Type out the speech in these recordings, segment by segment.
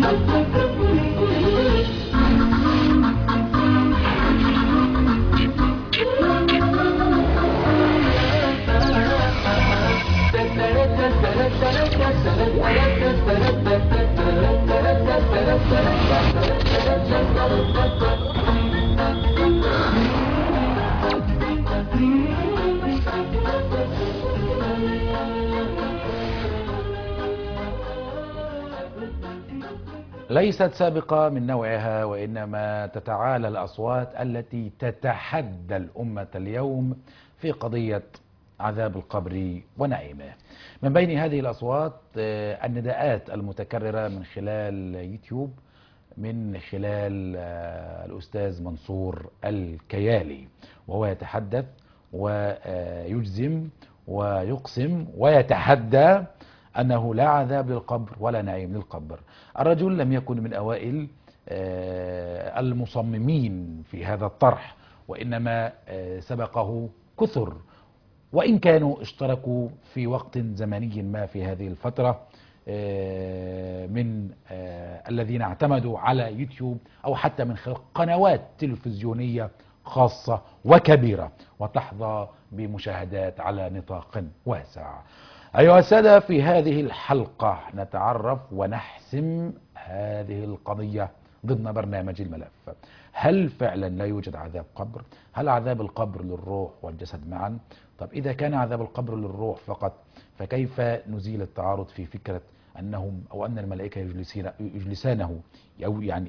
ليست سابقة من نوعها وإنما تتعالى الأصوات التي تتحدى الأمة اليوم في قضية عذاب القبر ونعيمه من بين هذه الأصوات آه، النداءات المتكررة من خلال يوتيوب من خلال آه، الأستاذ منصور الكيالي وهو يتحدث ويجزم ويقسم ويتحدى أنه لا عذاب للقبر ولا نعيم للقبر الرجل لم يكن من أوائل آه، المصممين في هذا الطرح وإنما آه، سبقه كثر وإن كانوا اشتركوا في وقت زمني ما في هذه الفترة آه، من آه، الذين اعتمدوا على يوتيوب أو حتى من خلال قنوات تلفزيونية خاصة وكبيرة وتحظى بمشاهدات على نطاق واسع أيها السادة في هذه الحلقة نتعرف ونحسم هذه القضية ضمن برنامج الملف هل فعلا لا يوجد عذاب قبر هل عذاب القبر للروح والجسد معا طب إذا كان عذاب القبر للروح فقط فكيف نزيل التعارض في فكرة أنهم أو أن الملائكة يجلسين يجلسانه أو يعني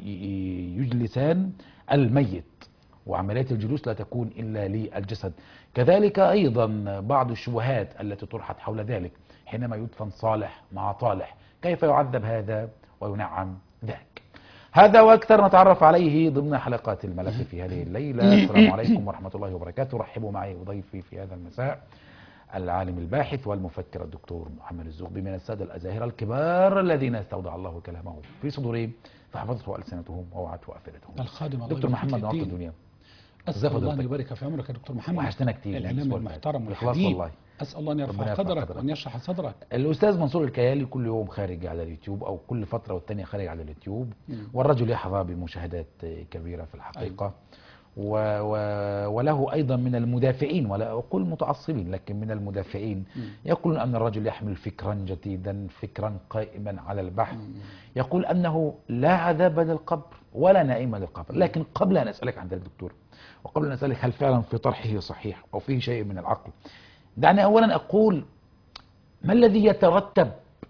يجلسان الميت وعمليات الجلوس لا تكون إلا للجسد كذلك أيضا بعض الشبهات التي طرحت حول ذلك حينما يدفن صالح مع طالح كيف يعذب هذا وينعم ذاك هذا وأكثر نتعرف عليه ضمن حلقات الملف في هذه الليلة السلام عليكم ورحمة الله وبركاته رحبوا معي وضيفي في هذا المساء العالم الباحث والمفكر الدكتور محمد الزغبي من السادة الأزاهرة الكبار الذين استودع الله كلامه في صدورهم فحفظته ألسنتهم ووعته أفئدتهم الخادم الله دكتور يبارك محمد في نعطي الدين. الدنيا أسأل ازاي الله أن فضيلتك؟ يبارك في عمرك يا دكتور محمد وحشتنا كتير الإعلام الأسبوع اللي المحترم فات. إخلاص والحبيب والله. أسأل الله أن ربنا يرفع يرفع قدرك قدرك. وأن يشرح صدرك الأستاذ منصور الكيالي كل يوم خارج على اليوتيوب أو كل فترة والتانية خارج على اليوتيوب مم. والرجل يحظى بمشاهدات كبيرة في الحقيقة و و وله أيضا من المدافعين ولا أقول متعصبين لكن من المدافعين مم. يقولون أن الرجل يحمل فكرا جديدا فكرا قائما على البحث مم. يقول أنه لا عذاب للقبر ولا نعيم للقبر لكن قبل أن أسألك عن ذلك دكتور وقبل أن أسألك هل فعلا في طرحه صحيح أو فيه شيء من العقل دعني أولا أقول ما الذي يترتب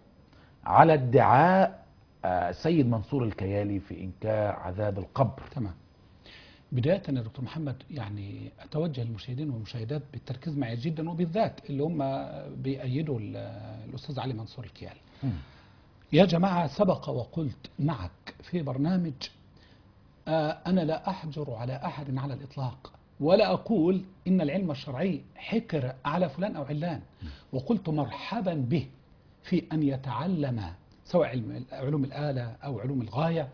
على ادعاء آه، سيد منصور الكيالي في إنكار عذاب القبر تمام بداية يا دكتور محمد يعني أتوجه للمشاهدين والمشاهدات بالتركيز معي جدا وبالذات اللي هم بيأيدوا ال- الأستاذ علي منصور الكيالي يا جماعة سبق وقلت معك في برنامج آه، أنا لا أحجر على أحد على الإطلاق ولا أقول إن العلم الشرعي حكر على فلان أو علان وقلت مرحبا به في أن يتعلم سواء علم علوم الآلة أو علوم الغاية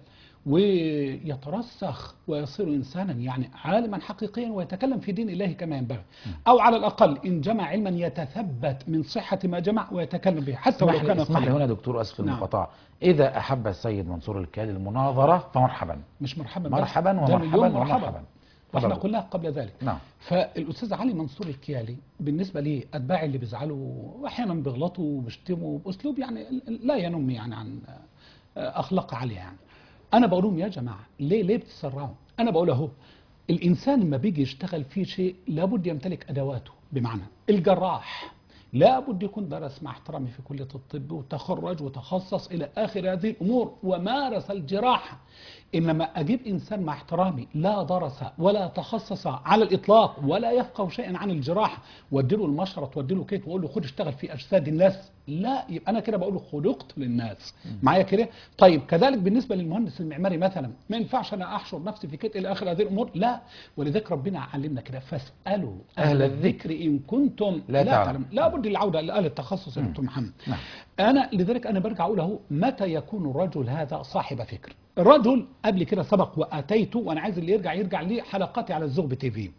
ويترسخ ويصير إنسانا يعني عالما حقيقيا ويتكلم في دين الله كما ينبغي أو على الأقل إن جمع علما يتثبت من صحة ما جمع ويتكلم به حتى ولو اسمح لي, كان اسمح لي قليلا. هنا دكتور أسف نعم. المقاطعة إذا أحب السيد منصور الكيالي المناظرة فمرحبا مش مرحبا مرحبا بس. ده ومرحبا مليون ومرحبا واحنا تفضل. قلناها قبل ذلك نعم فالاستاذ علي منصور الكيالي بالنسبه لي اتباعي اللي بيزعلوا واحيانا بيغلطوا وبيشتموا باسلوب يعني لا ينم يعني عن اخلاق عاليه يعني انا بقول لهم يا جماعه ليه ليه بتسرعوا انا بقول اهو الانسان لما بيجي يشتغل في شيء لابد يمتلك ادواته بمعنى الجراح لابد يكون درس مع احترامي في كليه الطب وتخرج وتخصص الى اخر هذه الامور ومارس الجراحه انما اجيب انسان مع احترامي لا درس ولا تخصص على الاطلاق ولا يفقه شيئا عن الجراحه واديله المشرط واديله كيت واقول له خد اشتغل في اجساد الناس لا يبقى انا كده بقول له خلقت للناس معايا كده طيب كذلك بالنسبه للمهندس المعماري مثلا ما ينفعش انا احشر نفسي في كيت الى اخر هذه الامور لا ولذلك ربنا علمنا كده فاسالوا أهل الذكر ان كنتم لا لا, تعلم. تعلم لابد العوده لآل التخصص يا دكتور محمد نعم. انا لذلك انا برجع اقول اهو متى يكون الرجل هذا صاحب فكر الرجل قبل كده سبق واتيته وانا عايز اللي يرجع يرجع لحلقاتي على الزغب تي في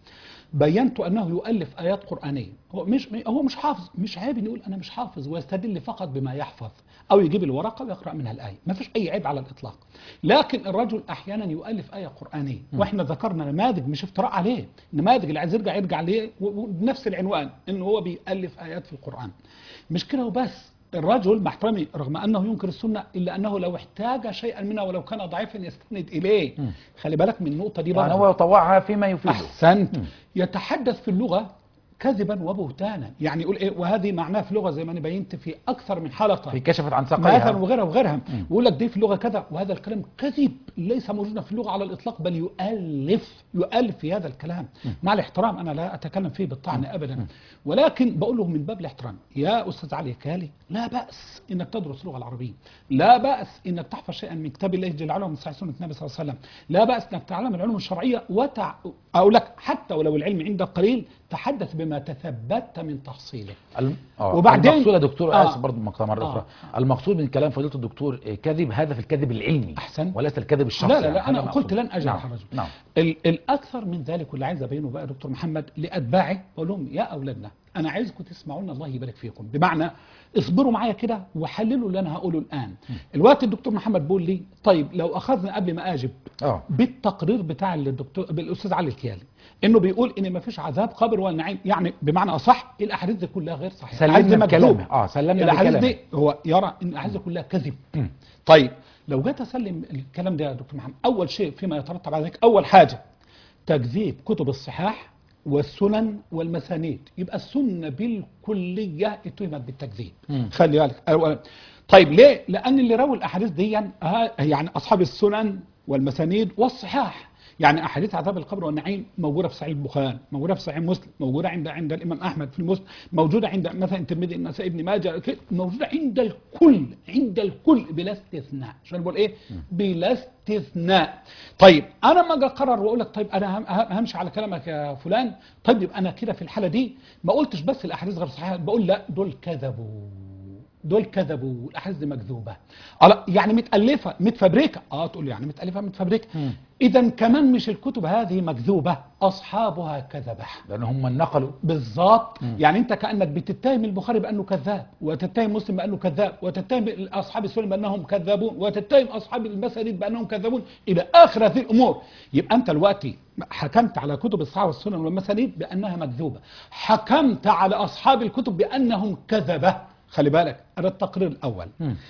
بينت انه يؤلف ايات قرانيه هو مش هو مش حافظ مش عيب إنه يقول انا مش حافظ ويستدل فقط بما يحفظ او يجيب الورقه ويقرا منها الايه ما فيش اي عيب على الاطلاق لكن الرجل احيانا يؤلف ايه قرانيه واحنا ذكرنا نماذج مش افتراء عليه نماذج اللي عايز يرجع يرجع ليه و- وبنفس العنوان انه هو بيالف ايات في القران مش كده وبس الرجل مع احترامي رغم انه ينكر السنه الا انه لو احتاج شيئا منها ولو كان ضعيفا يستند اليه خلي بالك من النقطه دي يعني برضه هو يطوعها فيما يفيده احسنت يتحدث في اللغه كذبا وبهتانا يعني يقول ايه وهذه معناه في اللغه زي ما انا بينت في اكثر من حلقه في كشفت عن مثلا ساقيها وغيرها وغيرها ويقول لك دي في اللغه كذا وهذا الكلام كذب ليس موجودا في اللغه على الاطلاق بل يؤلف يؤلف في هذا الكلام مع الاحترام انا لا اتكلم فيه بالطعن ابدا ولكن بقول له من باب الاحترام يا استاذ علي كالي لا باس انك تدرس اللغه العربيه لا باس انك تحفظ شيئا من كتاب الله جل وعلا ومن صحيح سنه النبي صلى الله عليه وسلم لا باس انك تعلم العلوم الشرعيه وتع... اقول لك حتى ولو العلم عندك قليل تحدث بما تثبت من تحصيله الم... آه. وبعدين- المقصود يا دكتور آه. اسف برضه مقطع مره آه. اخرى المقصود من كلام فضيله الدكتور آه، كذب هذا في الكذب العلمي أحسن. وليس الكذب الشخصي لا لا يعني. لا انا هذا قلت مقصود. لن اجرح نعم. الرجل نعم ال- الاكثر من ذلك واللي عايز ابينه بقى دكتور محمد لاتباعي بقول لهم يا اولادنا انا عايزكم تسمعونا الله يبارك فيكم بمعنى اصبروا معايا كده وحللوا اللي انا هقوله الان الوقت الدكتور محمد بيقول لي طيب لو اخذنا قبل ما اجب اه بالتقرير بتاع الدكتور بالاستاذ علي الكيالي انه بيقول ان ما فيش عذاب قبر ولا نعيم يعني بمعنى اصح الاحاديث دي كلها غير صحيحه سلمنا الأحاديث دي بكلامه. مكذوبة. آه، سلمنا الاحاديث بكلامه. دي هو يرى ان الاحاديث دي كلها كذب طيب لو جيت اسلم الكلام ده يا دكتور محمد اول شيء فيما يترتب على ذلك اول حاجه تكذيب كتب الصحاح والسنن والمسانيد يبقى السنه بالكليه اتهمت بالتكذيب خلي بالك أولاً. طيب ليه لان اللي رووا الاحاديث دي آه، يعني اصحاب السنن والمسانيد والصحاح يعني احاديث عذاب القبر والنعيم موجوده في صحيح البخاري موجوده في صحيح مسلم موجوده عند عند الامام احمد في المسلم موجوده عند مثلا الترمذي النسائي ابن ماجه كده، موجوده عند الكل عند الكل بلا استثناء شو انا بقول ايه بلا استثناء طيب انا ما اجي اقرر واقول لك طيب انا هم- هم- همشي على كلامك يا فلان طيب يبقى انا كده في الحاله دي ما قلتش بس الاحاديث غير صحيحه بقول لا دول كذبوا دول كذبوا والاحاديث دي مكذوبه ألا- يعني متالفه متفبركه اه تقول لي يعني متالفه متفبركه اذا كمان مش الكتب هذه مكذوبه اصحابها كذبه لان هم نقلوا بالظبط يعني انت كانك بتتهم البخاري بانه كذاب وتتهم مسلم بانه كذاب وتتهم اصحاب السنن بانهم كذابون وتتهم اصحاب المسانيد بانهم كذابون الى اخر هذه الامور يبقى انت دلوقتي حكمت على كتب الصحابه والسنن والمسانيد بانها مكذوبه حكمت على اصحاب الكتب بانهم كذبه خلي بالك هذا التقرير الاول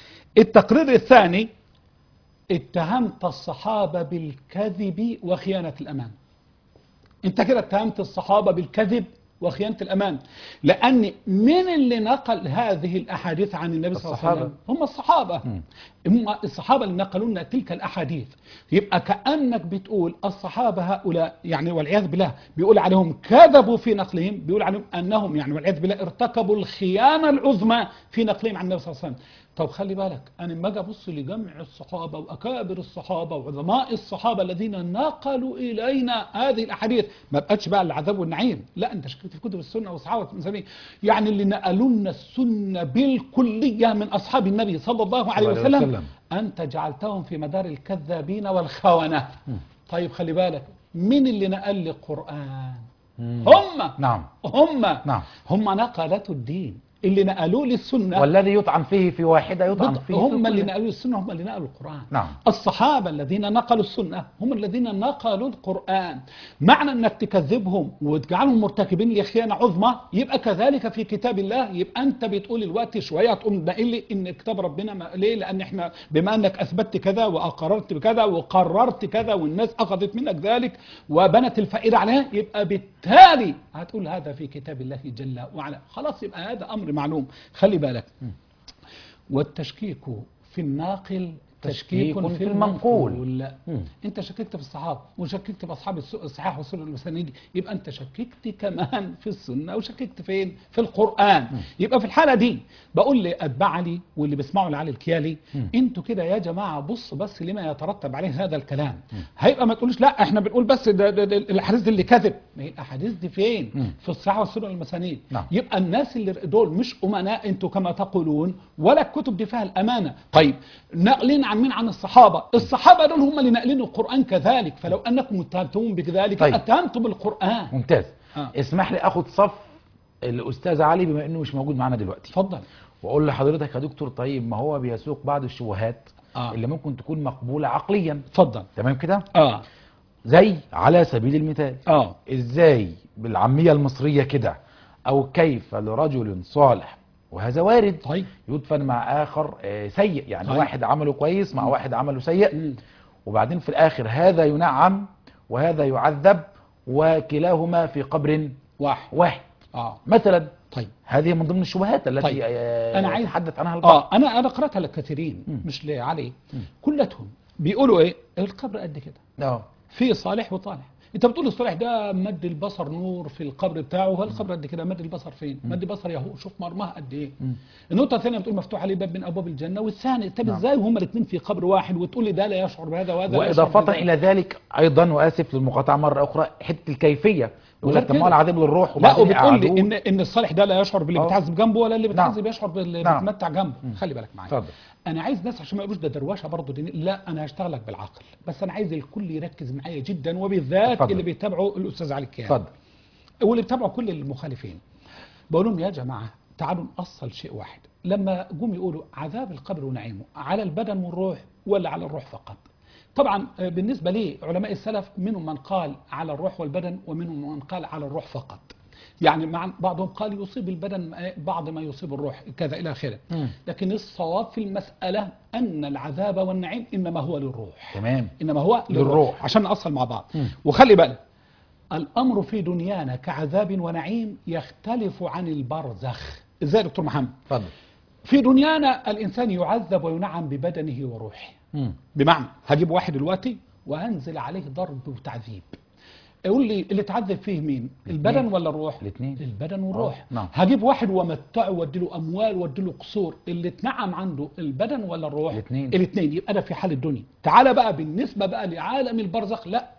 التقرير الثاني اتهمت الصحابه بالكذب وخيانه الامان انت كده اتهمت الصحابة بالكذب وخيانة الأمان لأن من اللي نقل هذه الأحاديث عن النبي صلى الله عليه الصحابة. وسلم هم الصحابة هم الصحابة اللي نقلوا لنا تلك الأحاديث يبقى كأنك بتقول الصحابة هؤلاء يعني والعياذ بالله بيقول عليهم كذبوا في نقلهم بيقول عليهم أنهم يعني والعياذ بالله ارتكبوا الخيانة العظمى في نقلهم عن النبي صلى الله عليه وسلم طب خلي بالك انا لما اجي ابص لجمع الصحابه واكابر الصحابه وعظماء الصحابه الذين نقلوا الينا هذه الاحاديث ما بقتش بقى العذاب والنعيم لا انت شكيت في كتب السنه والصحابه المسلمين يعني اللي نقلوا لنا السنه بالكليه من اصحاب النبي صلى الله عليه صلى الله عليه وسلم وسلم. انت جعلتهم في مدار الكذابين والخونه طيب خلي بالك مين اللي نقل لي القران هم نعم هم نعم. هم نقلة الدين اللي نقلوه للسنه والذي يطعن فيه في واحدة يطعن بض- فيه في هم اللي كل- نقلوا السنة هم اللي نقلوا القرآن نعم. الصحابة الذين نقلوا السنة هم الذين نقلوا القرآن معنى أنك تكذبهم وتجعلهم مرتكبين لخيانة عظمى يبقى كذلك في كتاب الله يبقى أنت بتقول الوقت شوية تقوم ناقل لي إن كتاب ربنا ما ليه لأن إحنا بما أنك أثبتت كذا وأقررت بكذا وقررت كذا والناس أخذت منك ذلك وبنت الفائدة عليها يبقى بالتالي هتقول هذا في كتاب الله جل وعلا خلاص يبقى هذا أمر معلوم خلي بالك والتشكيك في الناقل تشكيك تشكيك في في المنقول. المنقول مم. انت شككت في الصحابه وشككت في اصحاب الس- الصحاح والسنه المسانيد يبقى انت شككت كمان في السنه وشككت فين في القران يبقى في الحاله دي بقول لاتباع علي واللي بيسمعوا لعلي الكيالي انتوا كده يا جماعه بص بس لما يترتب عليه هذا الكلام هيبقى ما تقولوش لا احنا بنقول بس ده ده ده الاحاديث دي اللي كذب ما هي الاحاديث دي فين مم. في الصحاح والسنه والمسانيد نعم. يبقى الناس اللي دول مش امناء انتوا كما تقولون ولا الكتب دي فيها الامانه طيب ناقلين عن مين عن الصحابه الصحابه دول هم اللي ناقلين القران كذلك فلو انكم اتهمتم بذلك طيب. اتهمتم القران ممتاز آه. اسمح لي اخد صف الاستاذ علي بما انه مش موجود معانا دلوقتي اتفضل واقول لحضرتك يا دكتور طيب ما هو بيسوق بعض الشبهات آه. اللي ممكن تكون مقبوله عقليا اتفضل تمام كده اه زي على سبيل المثال اه ازاي بالعاميه المصريه كده او كيف لرجل صالح وهذا وارد طيب يدفن مع اخر آه، سيء يعني طيب. واحد عمله كويس مع واحد عمله سيء مم. وبعدين في الاخر هذا ينعم وهذا يعذب وكلاهما في قبر واحد واحد اه مثلا طيب هذه من ضمن الشبهات التي طيب. آه، أنا عايز- يتحدث عنها البعض اه انا انا قراتها لكثيرين مم. مش لعلي مم. كلتهم بيقولوا ايه القبر قد كده اه في صالح وطالح انت بتقول الصالح ده مد البصر نور في القبر بتاعه هو القبر قد كده مد البصر فين مد البصر يهو شوف مرماه قد ايه مم. النقطه الثانيه بتقول مفتوح عليه باب من ابواب الجنه والثاني طب نعم. ازاي وهما الاثنين في قبر واحد وتقول لي ده لا يشعر بهذا وهذا لا يشعر واضافه بهذا. الى ذلك ايضا واسف للمقاطعه مره اخرى حته الكيفيه يقول وغير لك طب ما هو كده. العذاب للروح لا وبعدين وبتقول لي يقعدوه. ان ان الصالح ده لا يشعر باللي آه. بيتعذب جنبه ولا اللي نعم. بيتعذب يشعر باللي نعم. بيتمتع جنبه خلي بالك معايا اتفضل انا عايز ناس عشان ما يقولوش ده دروشه برضه دي لا انا هشتغل لك بالعقل بس انا عايز الكل يركز معايا جدا وبالذات اتفضل. اللي بيتابعوا الاستاذ علي الكيان اتفضل واللي بيتابعوا كل المخالفين بقول لهم يا جماعه تعالوا نأصل شيء واحد لما جم يقولوا عذاب القبر ونعيمه على البدن والروح ولا على الروح فقط طبعا آه، بالنسبة لي علماء السلف منهم من قال على الروح والبدن ومنهم من قال على الروح فقط يعني مع بعضهم قال يصيب البدن آه، بعض ما يصيب الروح كذا إلى آخره مم. لكن الصواب في المسألة أن العذاب والنعيم إنما هو للروح تمام إنما هو للروح. عشان نأصل مع بعض مم. وخلي بالك الأمر في دنيانا كعذاب ونعيم يختلف عن البرزخ إزاي يا دكتور محمد اتفضل في دنيانا الإنسان يعذب وينعم ببدنه وروحه مم. بمعنى هجيب واحد دلوقتي وهنزل عليه ضرب وتعذيب يقول لي اللي تعذب فيه مين البدن ولا الروح الاثنين. البدن والروح آه، نعم. هجيب واحد ومتعه واديله اموال واديله قصور اللي اتنعم عنده البدن ولا الروح الاتنين. الاثنين يبقى ده في حال الدنيا تعال بقى بالنسبه بقى لعالم البرزخ لا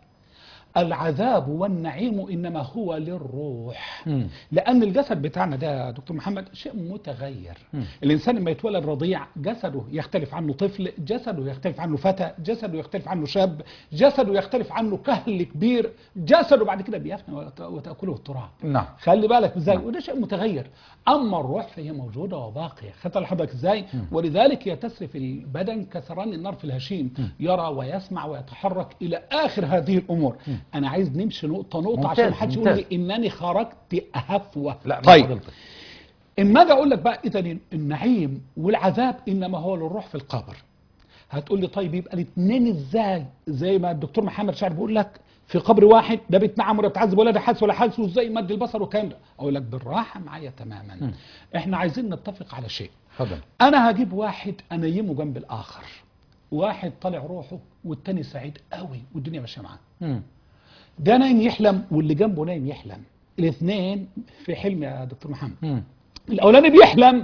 العذاب والنعيم انما هو للروح مم. لان الجسد بتاعنا ده يا دكتور محمد شيء متغير مم. الانسان لما يتولد رضيع جسده يختلف عنه طفل جسده يختلف عنه فتى جسده يختلف عنه شاب جسده يختلف عنه كهل كبير جسده بعد كده بيفنى وت- وتاكله التراب نعم خلي بالك ازاي وده شيء متغير اما الروح فهي موجوده وباقيه خدت لحضرتك ازاي ولذلك هي تسري في البدن كسران النار في الهشيم يرى ويسمع ويتحرك الى اخر هذه الامور انا عايز نمشي نقطه نقطه ممتاز، عشان ما حدش يقول لي ممتاز. انني خرجت هفوه لا من طيب فضيلتك. اما اجي اقول لك بقى اذا النعيم والعذاب انما هو للروح في القبر هتقول لي طيب يبقى الاثنين ازاي زي ما الدكتور محمد شاعر بيقول لك في قبر واحد ده بيتنعم ولا بيتعذب ولا ده حاسس ولا حاسس وازاي مد البصر والكلام ده اقول لك بالراحه معايا تماما احنا عايزين نتفق على شيء اتفضل انا هجيب واحد انيمه جنب الاخر واحد طالع روحه والتاني سعيد قوي والدنيا ماشيه معاه مم. ده نايم يحلم واللي جنبه نايم يحلم الاثنين في حلم يا دكتور محمد مم. الاولاني بيحلم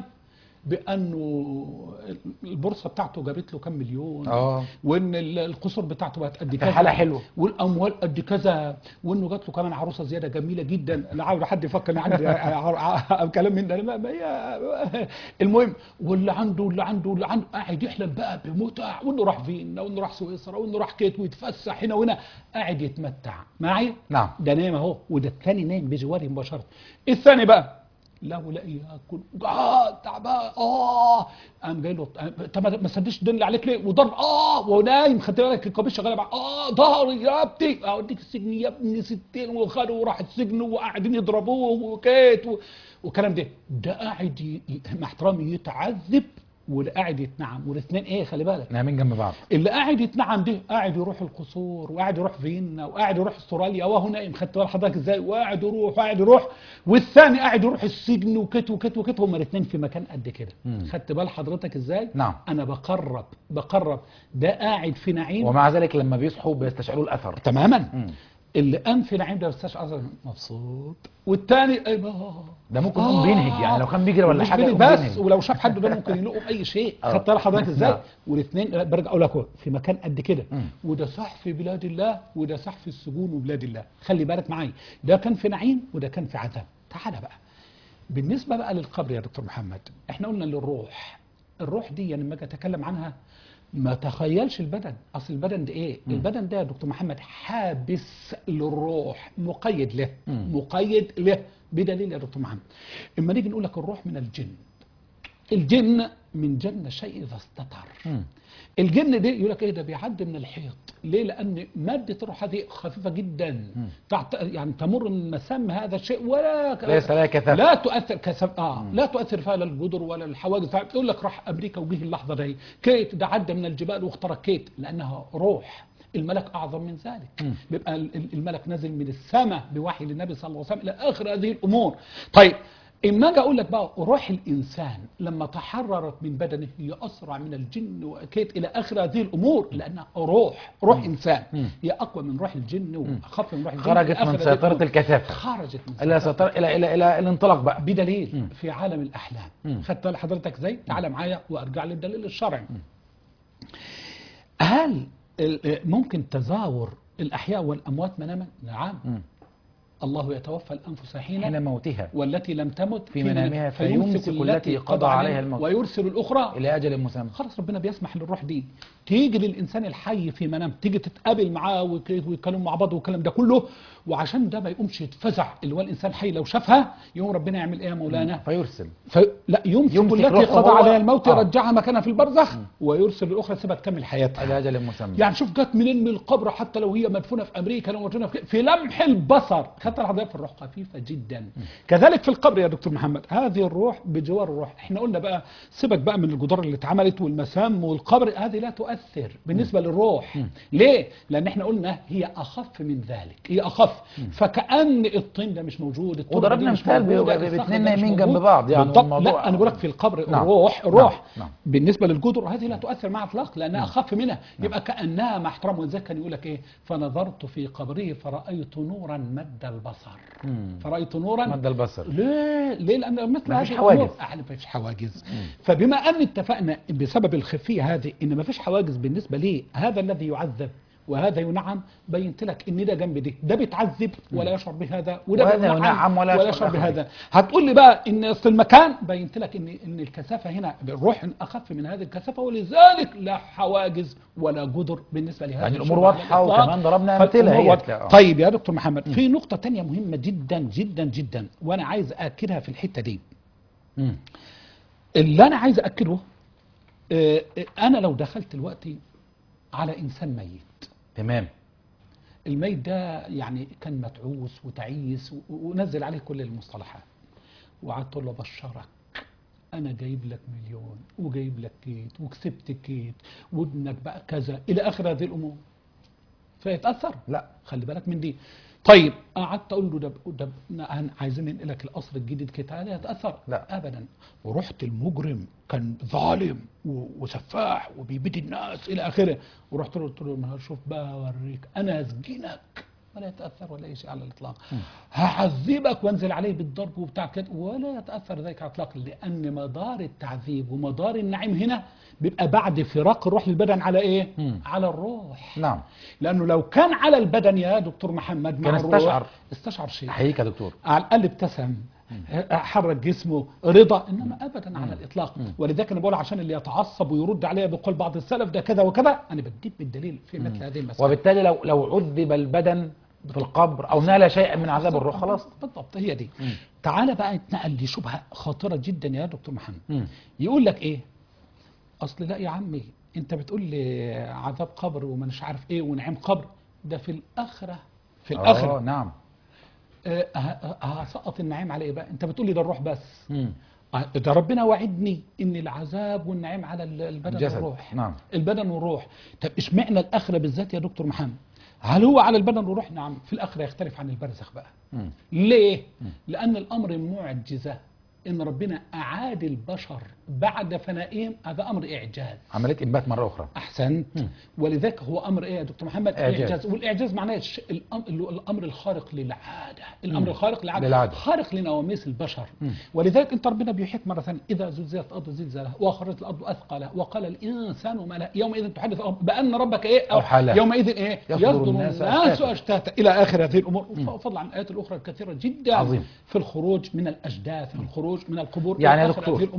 بانه البورصه بتاعته جابت له كام مليون اه وان ال- القصور بتاعته بقت قد في كذا حالة حلوة. والاموال قد كذا وانه جات له كمان عروسه زياده جميله جدا لا عاوز حد يفكر ان عندي ع- ع- كلام من ده ما ما هي المهم واللي عنده واللي عنده واللي عنده قاعد يحلم بقى بمتع وانه راح فيينا وانه راح سويسرا وانه راح كيت ويتفسح هنا وهنا قاعد يتمتع معايا نعم ده نايم اهو وده الثاني نايم بجواره مباشره الثاني بقى لا ولا ياكل اه تعبان اه قام جاي له انت ما ما سدش الدنيا عليك ليه وضرب اه ونايم خدت بالك الكبير شغاله بقى اه ظهري يا ابني اوديك السجن يا ابني ستين وخدوا وراح السجن وقاعدين يضربوه وكيت و- والكلام ده ده قاعد ي- ي- مع احترامي يتعذب واللي قاعد يتنعم والاثنين ايه خلي بالك نايمين جنب بعض اللي قاعد يتنعم ده قاعد يروح القصور وقاعد يروح فيينا وقاعد يروح استراليا وهو نايم خدت بال حضرتك ازاي وقاعد يروح وقاعد يروح والثاني قاعد يروح السجن وكت وكت وكت هما الاثنين في مكان قد كده مم. خدت بال حضرتك ازاي نعم. انا بقرب بقرب ده قاعد في نعيم ومع ذلك لما بيصحوا بيستشعروا الاثر تماما مم. اللي قام في نعيم ده بيستشعر مبسوط والثاني ايه بقى ده ممكن يكون بينهج يعني لو كان بيجري ولا مش حاجه بينهج يقوم بس بينهج. ولو شاف حد ده ممكن يلقه باي شيء آه. خدت بالك حضرتك ازاي نعم. والاثنين برجع اقول لك أهو، في مكان قد كده مم. وده صح في بلاد الله وده صح في السجون وبلاد الله خلي بالك معايا ده كان في نعيم وده كان في عذاب تعالى بقى بالنسبه بقى للقبر يا دكتور محمد احنا قلنا للروح الروح دي يعني لما اجي اتكلم عنها ما تخيلش البدن اصل البدن ده ايه البدن ده يا دكتور محمد حابس للروح مقيد له مم. مقيد له بدليل يا دكتور محمد اما نيجي نقول لك الروح من الجن الجن من جن الشيء اذا استتر مم. الجن دي يقول لك ايه ده بيعدي من الحيط ليه لان ماده الروح هذه خفيفه جدا تعت... يعني تمر من مسام هذا الشيء ولا ليس لها كثافة. لا تؤثر كسب اه لا تؤثر فيها لا الجدر ولا الحواجز تقول لك راح امريكا وجه اللحظه دي كيت ده عدى من الجبال واخترق كيت لانها روح الملك اعظم من ذلك بيبقى ال- ال- الملك نازل من السماء بوحي للنبي صلى الله عليه وسلم الى اخر هذه الامور طيب اما اجي اقول لك بقى روح الانسان لما تحررت من بدنه هي اسرع من الجن واكيد الى اخر هذه الامور لانها روح روح انسان هي اقوى من روح الجن واخف من روح الجن خرجت إلى آخر من هذه سيطرة الأمور. الكثافة خرجت من الى سيطرة سيطرة الى الى الى الانطلاق بقى بدليل في عالم الاحلام مم. خدت بالك حضرتك ازاي تعال معايا وارجع للدليل الشرعي هل ال- ممكن تزاور الاحياء والاموات مناما نعم مم. الله يتوفى الانفس حين حين موتها والتي لم تمت في منامها فيمسك التي قضى عليها الموت. ويرسل الاخرى الى اجل مسمى خلاص ربنا بيسمح للروح دي تيجي للانسان الحي في منام تيجي تتقابل معاه وك- ويتكلموا مع بعض والكلام ده كله وعشان ده ما يقومش يتفزع اللي هو الانسان الحي لو شافها يقوم ربنا يعمل ايه يا مولانا فيرسل ف... لا يمسك, يمسك التي روحه قضى هو- عليها الموت آه. يرجعها مكانها في البرزخ ويرسل الاخرى سيبها تكمل حياتها الى اجل مسمى يعني شوف جت منين من القبر حتى لو هي مدفونه في امريكا لو مدفونه في, في لمح البصر خدت الحضارة في الروح خفيفه جدا كذلك في القبر يا دكتور محمد هذه الروح بجوار الروح احنا قلنا بقى سيبك بقى من الجدار اللي اتعملت والمسام والقبر هذه لا تؤثر بالنسبه للروح ليه لان احنا قلنا هي اخف من ذلك هي اخف فكان الطين ده مش موجود التربة دي وضربنا مش مثال موجودة، ب- ب- الصخر باتنين ده مش نايمين جنب موجود. بعض، يعني بالضبط. الموضوع- لا انا بقول لك في القبر نعم. الروح نعم. الروح نعم. بالنسبه للجدر هذه لا تؤثر مع اطلاق لانها اخف منها يبقى كانها مع احترام ولذلك كان يقول لك ايه فنظرت في قبره فرايت نورا مد البصر مم. فرايت نورا مد البصر ليه ليه لان مثل ما فيش هذه حواجز. الأمور- أعلى ما فيش حواجز فبما ان اتفقنا بسبب الخفيه هذه ان ما فيش حواجز بالنسبه لي هذا الذي يعذب وهذا ينعم بينت لك ان ده جنب ده ده بيتعذب ولا يشعر بهذا وده وهذا بينعم ينعم ولا ولا يشعر يشعر بهذا. بهذا هتقول لي بقى ان اصل المكان بينت لك ان ان الكثافه هنا الروح اخف من هذه الكثافه ولذلك لا حواجز ولا جدر بالنسبه لهذا يعني الشيء الأمور على واضحة الإطلاق. وكمان ضربنا فالأمور أمثلة هي. واضحة. آه. طيب يا دكتور محمد في نقطه تانية مهمه جدا جدا جدا وانا عايز اكدها في الحته دي مم. اللي انا عايز اكده آه، آه، انا لو دخلت دلوقتي على انسان ميت تمام الميت ده يعني كان متعوس وتعيس و- ونزل عليه كل المصطلحات وقعدت اقول له بشرك انا جايب لك مليون وجايب لك كيت وكسبت كيت وابنك بقى كذا الى اخر هذه الامور فيتاثر لا خلي بالك من دي طيب قعدت اقول له ده ده هن- عايزين ننقلك القصر الجديد كده هل يتاثر؟ لا. ابدا ورحت المجرم كان ظالم و- وسفاح وبيبيد الناس الى اخره ورحت له قلت له ما شوف بقى اوريك انا هسجنك ولا يتاثر ولا اي شيء على الاطلاق هعذبك وانزل عليه بالضرب وبتاع كده ولا يتاثر ذلك على الاطلاق لان مدار التعذيب ومدار النعيم هنا بيبقى بعد فراق الروح للبدن على ايه؟ مم. على الروح نعم لانه لو كان على البدن يا دكتور محمد مع كان الروح، استشعر. استشعر شيء احييك يا دكتور على الاقل ابتسم حرك جسمه رضا انما ابدا على الاطلاق ولذلك انا بقول عشان اللي يتعصب ويرد عليا بقول بعض السلف ده كذا وكذا انا بديك بالدليل في مثل هذه المسائل وبالتالي لو لو عذب البدن في القبر او نال شيئا من عذاب الروح خلاص بالضبط هي دي تعالى بقى نتنقل لشبهه خطيره جدا يا دكتور محمد مم. يقول لك ايه اصل لا يا عمي انت بتقول لي عذاب قبر ومش عارف ايه ونعيم قبر ده في الاخره في الاخره آه نعم آه، ه- هسقط النعيم على ايه بقى انت بتقول لي ده الروح بس مم. آه، ده ربنا وعدني ان العذاب والنعيم على ال- البدن الجسد. والروح نعم. البدن والروح طب اشمعنى الاخره بالذات يا دكتور محمد هل هو على البدن والروح نعم في الاخره يختلف عن البرزخ بقى مم. ليه لان الامر معجزه ان ربنا اعاد البشر بعد فنائهم هذا امر اعجاز عمليه انبات مره اخرى احسنت ولذلك هو امر ايه يا دكتور محمد إعجاز. اعجاز والاعجاز معناه الش- الأم- اللي هو الامر الخارق للعاده الامر الخارق للعاده للعادة. خارق لنواميس البشر ولذلك انت ربنا بيحيك مره ثانيه اذا زلزلت الارض زلزالها واخرجت الارض اثقالها وقال الانسان ما لها يومئذ تحدث أخبار- بان ربك ايه أوحى لها. يومئذ ايه يصدر يصدر الناس الناس أشتاتا. اشتاتا الى اخر هذه الامور فضلا عن الايات الاخرى الكثيره جدا عظيم. في الخروج من الاجداث في الخروج من القبور يعني إلى يا آخر دكتور. هذه الامور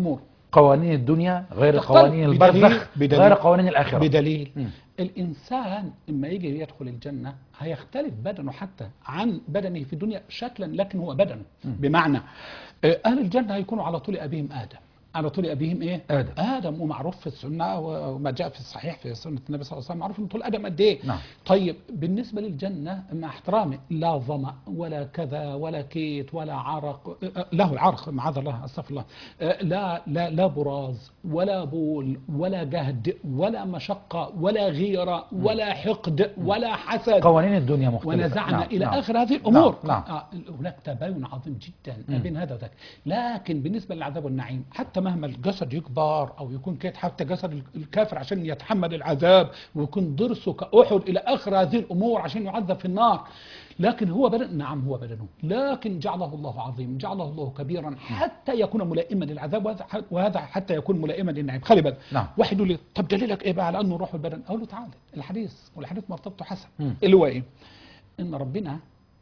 قوانين الدنيا غير تختلف قوانين بدليل- البرزخ بدليل- غير قوانين الآخرة بدليل مم. الإنسان إما يجي يدخل الجنة هيختلف بدنه حتى عن بدنه في الدنيا شكلا لكن هو بدنه بمعنى آه، أهل الجنة هيكونوا على طول أبيهم آدم على طول أبيهم إيه؟ آدم. آدم ومعروف في السنة وما جاء في الصحيح في سنة النبي صلى الله عليه وسلم معروف إن طول آدم قد إيه؟ نعم. طيب بالنسبة للجنة مع احترامي لا ظمأ ولا كذا ولا كيت ولا عرق آه، له العرق معاذ الله استغفر الله آه، لا لا لا براز ولا بول ولا جهد ولا مشقة ولا غيرة ولا حقد ولا حسد قوانين الدنيا مختلفة ونزعنا نعم، إلى نعم. آخر هذه الأمور نعم، آه هناك تباين عظيم جدا ما بين هذا وذاك لكن بالنسبة للعذاب والنعيم حتى مهما الجسد يكبر أو يكون كده حتى جسد الكافر عشان يتحمل العذاب ويكون ضرسه كأحد إلى آخر هذه الأمور عشان يعذب في النار لكن هو بدن نعم هو بدنه لكن جعله الله عظيم جعله الله كبيرا حتى يكون ملائما للعذاب وهذا وهذا حتى يكون ملائما للنعيم خلي بالك نعم. واحد يقول لي طب دليلك ايه بقى على انه روح البدن اقول له تعالى الحديث والحديث مرتبطه حسن مم. اللي هو ايه ان ربنا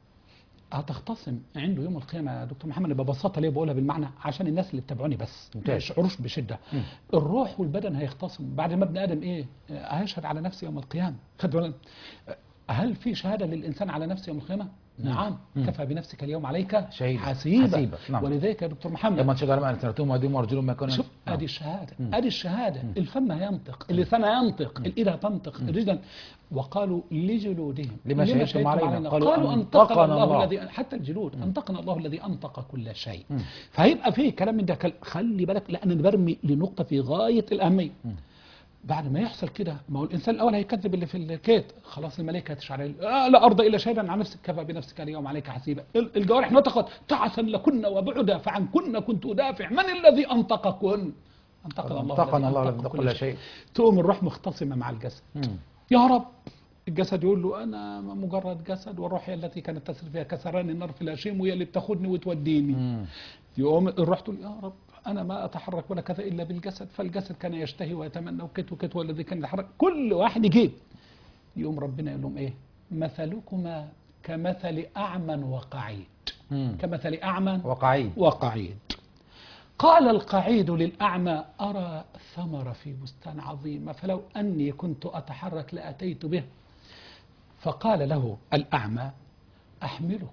هتختصم عنده يوم القيامه يا دكتور محمد ببساطه ليه بقولها بالمعنى عشان الناس اللي بتابعوني بس ما ممتاز. يشعروش بشده الروح والبدن هيختصموا بعد ما ابن ادم ايه آه، هيشهد على نفسه يوم القيامه خد بالك آه، هل في شهاده للانسان على نفسه يوم القيامه نعم كفى بنفسك اليوم عليك شهيدا. حسيبا, حسيبا. نعم. ولذلك يا دكتور محمد لما تشهد على ما ألسنتهم وأيديهم وأرجلهم ما كانوا شوف نعم. ادي الشهاده ادي الشهاده الفم ينطق اللسان ينطق الايد هتنطق الرجل وقالوا لجلودهم لما شهدتم علينا؟ قالوا, قالوا انطقنا أنطقنا الله الله. الذي حتى الجلود انطقنا الله الذي انطق كل شيء فهيبقى فيه كلام من ده كل- خلي بالك لان انا برمي لنقطه في غايه الاهميه بعد ما يحصل كده ما هو الانسان الاول هيكذب اللي في الكيت خلاص الملائكه هتشعر عليه آه لا ارضى الا شهيدا عن نفسك كفى بنفسك اليوم عليك حسيبا ال- الجوارح نطقت تعسا لكن وبعدا فعن كن كنت ادافع من الذي انطقكن انطقنا الله انطقنا الله الذي الذي أنطق كل شيء تقوم الروح مختصمه مع الجسد مم. يا رب الجسد يقول له انا مجرد جسد والروح هي التي كانت تسري فيها كسران النار في الهشيم وهي اللي بتاخدني وتوديني مم. يقوم الروح تقول يا رب انا ما اتحرك ولا كذا الا بالجسد فالجسد كان يشتهي ويتمنى وكت وكت والذي كان يتحرك كل واحد يجيب يقوم ربنا يقول لهم ايه مثلكما كمثل اعمى وقعيد مم. كمثل اعمى وقعيد وقعيد قال القعيد للأعمى أرى ثمر في بستان عظيمة فلو أني كنت أتحرك لأتيت به فقال له الأعمى أحملك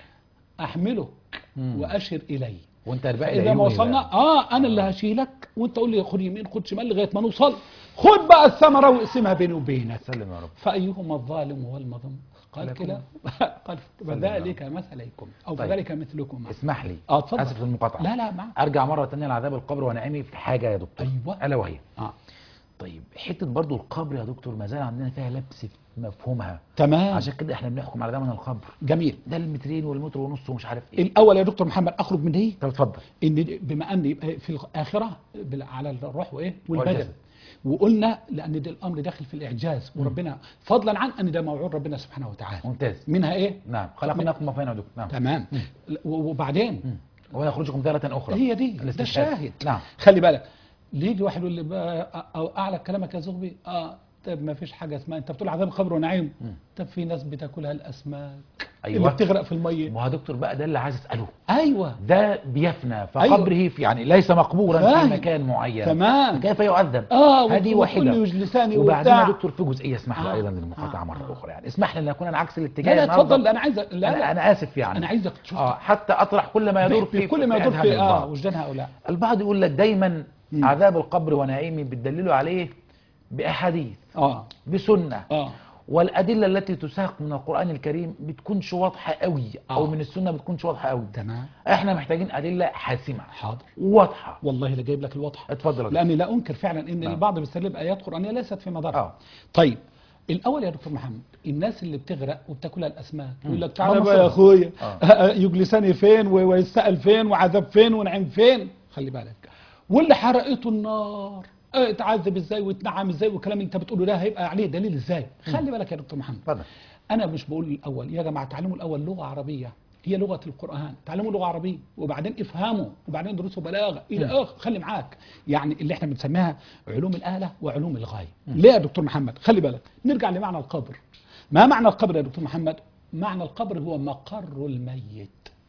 أحملك مم. وأشر إلي وانت ارباق إذا ما العيون وصلنا بقى. آه أنا اللي هشيلك وأنت قول لي خد يمين خد شمال لغاية ما نوصل خد بقى الثمرة واقسمها بيني وبينك سلم يا رب فأيهما الظالم والمظلوم قال لكم. كلا قال فذلك مثليكم أو طيب. فذلك مثلكم اسمح لي آه، اتفضل. اسف للمقاطعه لا لا معك ارجع مره ثانيه لعذاب القبر ونعيمي في حاجه يا دكتور أيوة. الا وهي آه. طيب حته برضو القبر يا دكتور ما زال عندنا فيها لبس في مفهومها تمام عشان كده احنا بنحكم على ده من القبر جميل ده المترين والمتر ونص ومش عارف ايه الاول يا دكتور محمد اخرج من دي طب اتفضل ان دي- بما ان يبقى في الاخره بال- على الروح وايه والبدن والجسد. وقلنا لان ده الامر داخل في الاعجاز وربنا فضلا عن ان ده موعود ربنا سبحانه وتعالى ممتاز منها ايه نعم خلقناكم وفينا يا دكتور نعم تمام و- وبعدين ونخرجكم تارة أخرى هي دي ده الاستشهاد. الشاهد نعم خلي بالك ليه يجي واحد يقول لي بقى او اعلى كلامك يا زغبي اه طب ما فيش حاجه اسمها انت بتقول عذاب القبر ونعيم طب في ناس بتاكلها الاسماك أيوة. اللي بتغرق في الميه ما هو يا دكتور بقى ده اللي عايز اساله ايوه ده بيفنى أيوة. فقبره في يعني ليس مقبورا فاهم. في مكان معين تمام. كيف يعذب اه هذه وتقول واحده لي وجلساني وبعدين يا وبتاع. دكتور في جزئيه اسمح لي آه. ايضا للمقاطعه آه. مره اخرى يعني اسمح لي ان اكون انا عكس الاتجاه لا لا النهاردة. اتفضل انا عايز لا انا لا انا اسف يعني انا عايزك تشوف اه حتى اطرح كل ما يدور في كل ما في يدور أذهان في اه البعض. وجدان هؤلاء البعض يقول لك دايما عذاب القبر ونعيمه بتدللوا عليه باحاديث اه بسنه اه والادله التي تساق من القران الكريم بتكونش واضحه قوي او آه. من السنه بتكونش واضحه قوي تمام احنا محتاجين ادله حاسمه حاضر واضحه والله لا جايب لك الواضح اتفضل يا دكتور. لاني لا انكر فعلا ان نعم. البعض بيستدل بايات قرانيه ليست في مدارها آه. طيب الاول يا دكتور محمد الناس اللي بتغرق وبتاكلها الاسماك يقول لك ما تعالى بقى نصرها. يا اخويا آه. يجلساني فين و- ويسال فين وعذاب فين ونعيم فين خلي بالك واللي حرقته النار اه، اتعذب ازاي واتنعم ازاي والكلام اللي انت بتقوله ده هيبقى عليه دليل ازاي خلي بالك يا دكتور محمد اتفضل انا مش بقول الاول يا جماعه تعلموا الاول لغه عربيه هي لغه القران تعلموا لغه عربيه وبعدين افهموا وبعدين درسوا بلاغه الى اخر خلي معاك يعني اللي احنا بنسميها علوم الاله وعلوم الغايه ليه يا دكتور محمد خلي بالك نرجع لمعنى القبر ما معنى القبر يا دكتور محمد معنى القبر هو مقر الميت